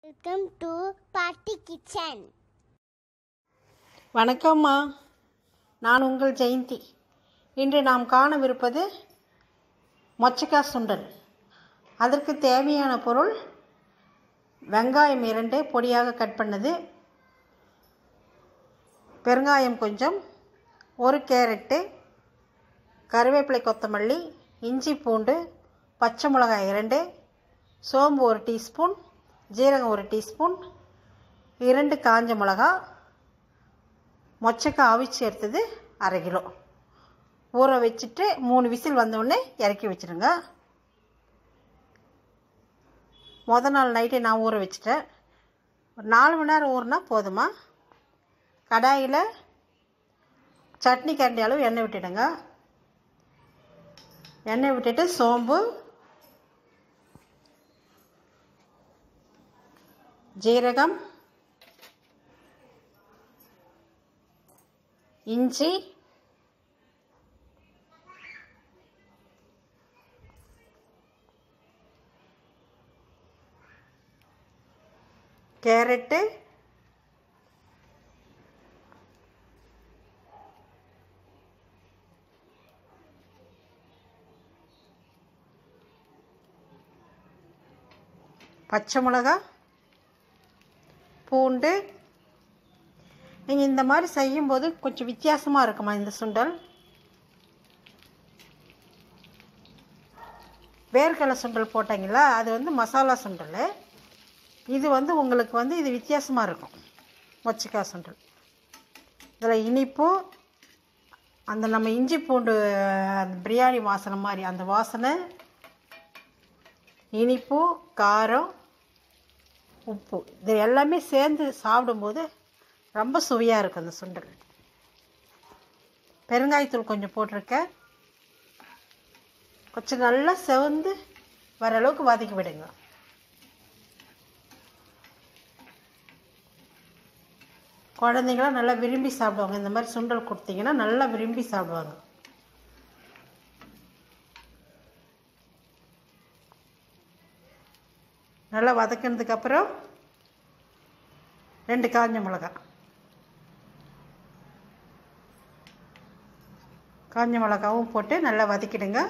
welcome to பாட்டி kitchen வணக்கம்மா நான் உங்கள் ஜெயந்தி இன்று நாம் காணவிருப்பது மொச்சக்காய் சுண்டல் அதற்கு தேவையான பொருள் வெங்காயம் இரண்டு பொடியாக கட் பண்ணது பெருங்காயம் கொஞ்சம் ஒரு கேரட்டு கருவேப்பிலை கொத்தமல்லி இஞ்சி பூண்டு பச்சை மிளகாய் இரண்டு சோம்பு ஒரு டீஸ்பூன் ஜீரகம் ஒரு டீஸ்பூன் இரண்டு காஞ்ச மிளகா மொச்சக்காய் அவிச்சு எடுத்தது அரை கிலோ ஊற வச்சுட்டு மூணு விசில் வந்தவுடனே இறக்கி வச்சுருங்க முத நாள் நைட்டே நான் ஊற வச்சுட்டேன் ஒரு நாலு மணி நேரம் ஊறினா போதுமா கடாயில் சட்னி கரண்டி அளவு எண்ணெய் விட்டுடுங்க எண்ணெய் விட்டுட்டு சோம்பு ஜீரகம் இஞ்சி கேரட்டு பச்சை மிளகா பூண்டு நீங்கள் இந்த மாதிரி செய்யும்போது கொஞ்சம் வித்தியாசமாக இருக்குமா இந்த சுண்டல் வேர்க்கடலை சுண்டல் போட்டீங்களா அது வந்து மசாலா சுண்டல் இது வந்து உங்களுக்கு வந்து இது வித்தியாசமாக இருக்கும் மொச்சக்காய் சுண்டல் இதில் இனிப்பு அந்த நம்ம இஞ்சி பூண்டு அந்த பிரியாணி வாசனை மாதிரி அந்த வாசனை இனிப்பு காரம் உப்பு இது எல்லாமே சேர்ந்து சாப்பிடும்போது ரொம்ப சுவையாக இருக்கும் அந்த சுண்டல் பெருங்காயத்தூள் கொஞ்சம் போட்டிருக்கேன் கொஞ்சம் நல்லா செவந்து வர அளவுக்கு வதக்கி விடுங்க குழந்தைங்களாம் நல்லா விரும்பி சாப்பிடுவாங்க இந்த மாதிரி சுண்டல் கொடுத்தீங்கன்னா நல்லா விரும்பி சாப்பிடுவாங்க நல்லா வதக்கினதுக்கப்புறம் ரெண்டு காஞ்ச மிளகாய் காஞ்ச மிளகாவும் போட்டு நல்லா வதக்கிடுங்க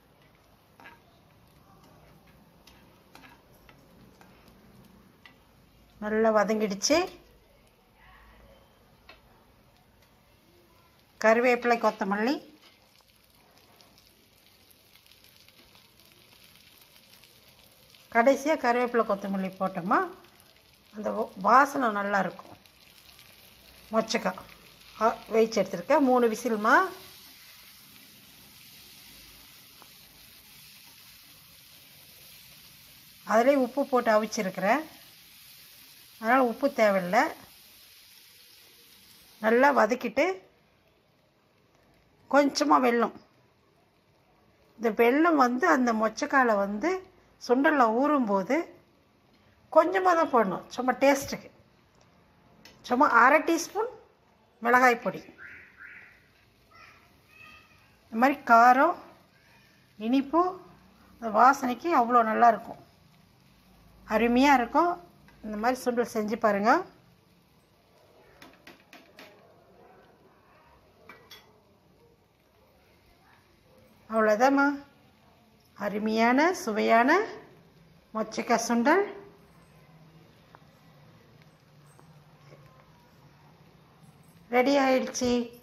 நல்லா வதங்கிடுச்சு கருவேப்பிலை கொத்தமல்லி கடைசியாக கருவேப்பிலை கொத்தமல்லி போட்டோமா அந்த வா- வாசனை நல்லா இருக்கும் மொச்சக்காய் வேச்சு எடுத்துருக்கேன் மூணு விசில்மா அதிலே உப்பு போட்டு அவிச்சிருக்கிறேன் அதனால் உப்பு தேவையில்லை நல்லா வதக்கிட்டு கொஞ்சமாக வெல்லம் இந்த வெல்லம் வந்து அந்த மொச்சக்காயில் வந்து சுண்டலில் ஊறும்போது கொஞ்சமாக தான் போடணும் சும்மா டேஸ்ட்டுக்கு சும்மா அரை டீஸ்பூன் மிளகாய் பொடி இந்த மாதிரி காரம் இனிப்பு அந்த வாசனைக்கு அவ்வளோ நல்லா இருக்கும் அருமையாக இருக்கும் இந்த மாதிரி சுண்டல் செஞ்சு பாருங்கள் அவ்வளோதாம்மா அருமையான சுவையான மொச்சக்காய் சுண்டல் ரெடி ஆயிடுச்சு